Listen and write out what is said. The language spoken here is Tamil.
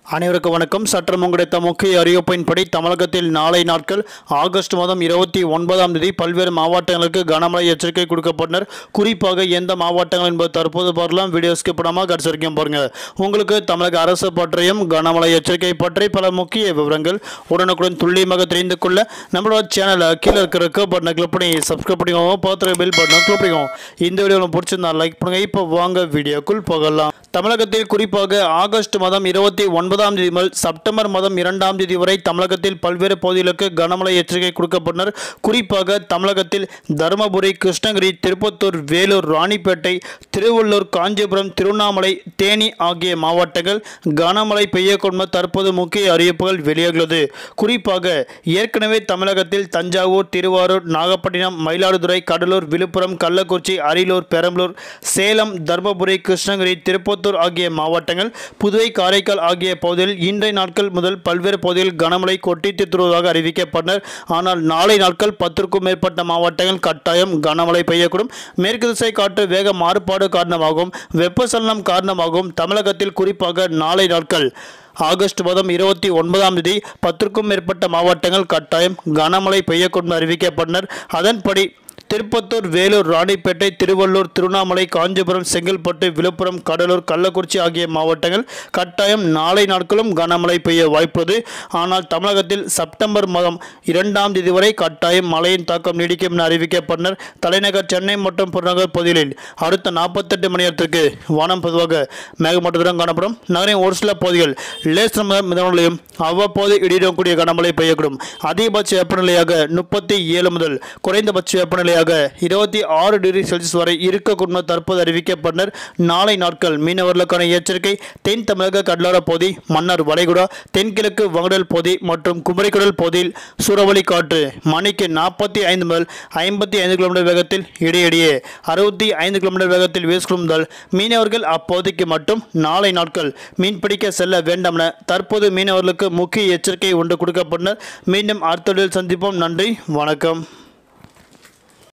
அனைவருக்கும் வணக்கம் சற்றம் கிடைத்த முக்கிய அறிவிப்பின்படி தமிழகத்தில் நாளை நாட்கள் ஆகஸ்ட் மாதம் இருபத்தி ஒன்பதாம் தேதி பல்வேறு மாவட்டங்களுக்கு கனமழை எச்சரிக்கை கொடுக்கப்பட்டனர் குறிப்பாக எந்த மாவட்டங்கள் என்பது தற்போது பார்க்கலாம் வீடியோ ஸ்கிப் பண்ணாமல் கடைசி வரைக்கும் பாருங்க உங்களுக்கு தமிழக அரசு பற்றியும் கனமழை எச்சரிக்கை பற்றி பல முக்கிய விவரங்கள் உடனுக்குடன் துல்லியமாக தெரிந்து கொள்ள நம்மளோட சேனலை கீழே இருக்கிற க பட்டனை கிளிக் பண்ணி சப்ஸ்கிரைப் பண்ணிக்கோங்க பார்த்துருக்க பெல் பட்டனை கிளிக் பண்ணிக்கோங்க இந்த வீடியோ உங்களுக்கு பிடிச்சிருந்தா லைக் பண்ணுங்க இப்போ வாங்க வீடியோக்குள் போகலாம் தமிழகத்தில் குறிப்பாக ஆகஸ்ட் மாதம் இருபத்தி ஒன்பதாம் தேதி முதல் செப்டம்பர் மாதம் இரண்டாம் தேதி வரை தமிழகத்தில் பல்வேறு பகுதிகளுக்கு கனமழை எச்சரிக்கை கொடுக்கப்பட்டனர் குறிப்பாக தமிழகத்தில் தருமபுரி கிருஷ்ணகிரி திருப்பத்தூர் வேலூர் ராணிப்பேட்டை திருவள்ளூர் காஞ்சிபுரம் திருவண்ணாமலை தேனி ஆகிய மாவட்டங்கள் கனமழை பெய்யக்கூடும் என தற்போது முக்கிய அறிவிப்புகள் வெளியாகியுள்ளது குறிப்பாக ஏற்கனவே தமிழகத்தில் தஞ்சாவூர் திருவாரூர் நாகப்பட்டினம் மயிலாடுதுறை கடலூர் விழுப்புரம் கள்ளக்குறிச்சி அரியலூர் பெரம்பலூர் சேலம் தர்மபுரி கிருஷ்ணகிரி திருப்பத்தூர் ஆகிய மாவட்டங்கள் புதுவை காரைக்கால் ஆகிய பகுதியில் இன்றைய நாட்கள் முதல் பல்வேறு பகுதிகளில் கனமழை கொட்டி தீர்த்துவதாக அறிவிக்கப்பட்டனர் ஆனால் நாளை நாட்கள் பத்திற்கும் மேற்பட்ட மாவட்டங்கள் கட்டாயம் கனமழை பெய்யக்கூடும் மேற்கு திசை காற்று வேக மாறுபாடு காரணமாகவும் வெப்பசலனம் காரணமாகவும் தமிழகத்தில் குறிப்பாக நாளை நாட்கள் ஆகஸ்ட் மாதம் இருபத்தி ஒன்பதாம் தேதி பத்திற்கும் மேற்பட்ட மாவட்டங்கள் கட்டாயம் கனமழை பெய்யக்கூடும் என அறிவிக்கப்பட்டனர் அதன்படி திருப்பத்தூர் வேலூர் ராணிப்பேட்டை திருவள்ளூர் திருவண்ணாமலை காஞ்சிபுரம் செங்கல்பட்டு விழுப்புரம் கடலூர் கள்ளக்குறிச்சி ஆகிய மாவட்டங்கள் கட்டாயம் நாளை நாட்களும் கனமழை பெய்ய வாய்ப்புள்ளது ஆனால் தமிழகத்தில் செப்டம்பர் மாதம் இரண்டாம் தேதி வரை கட்டாயம் மழையின் தாக்கம் நீடிக்கும் என அறிவிக்கப்பட்டனர் தலைநகர் சென்னை மற்றும் புறநகர் பகுதிகளில் அடுத்த நாற்பத்தெட்டு மணி நேரத்திற்கு வானம் பொதுவாக மேகமூட்டத்துடன் காணப்படும் நகரின் ஒரு சில பகுதிகள் லேசர் முதல் மிதமலையும் அவ்வப்போது இடியுடன் கூடிய கனமழை பெய்யக்கூடும் அதிகபட்ச வெப்பநிலையாக முப்பத்தி ஏழு முதல் குறைந்தபட்ச வெப்பநிலையாக இருபத்தி ஆறு டிகிரி செல்சியஸ் வரை இருக்கக்கூடும் என தற்போது அறிவிக்கப்பட்டனர் நாளை நாட்கள் மீனவர்களுக்கான எச்சரிக்கை தென் தமிழக கடலோர பகுதி மன்னார் வளைகுடா தென்கிழக்கு வங்கடல் பகுதி மற்றும் குமரிக்கடல் பகுதியில் சூறாவளி காற்று மணிக்கு நாற்பத்தி ஐந்து முதல் ஐம்பத்தி ஐந்து கிலோமீட்டர் வேகத்தில் இடையிடையே அறுபத்தி ஐந்து கிலோமீட்டர் வேகத்தில் வீசுகிறதால் மீனவர்கள் அப்பகுதிக்கு மட்டும் நாளை நாட்கள் மீன்பிடிக்க செல்ல வேண்டாம் என தற்போது மீனவர்களுக்கு முக்கிய எச்சரிக்கை ஒன்று கொடுக்கப்பட்டனர் மீண்டும் அடுத்த வீடியோவில் சந்திப்போம் நன்றி வணக்கம்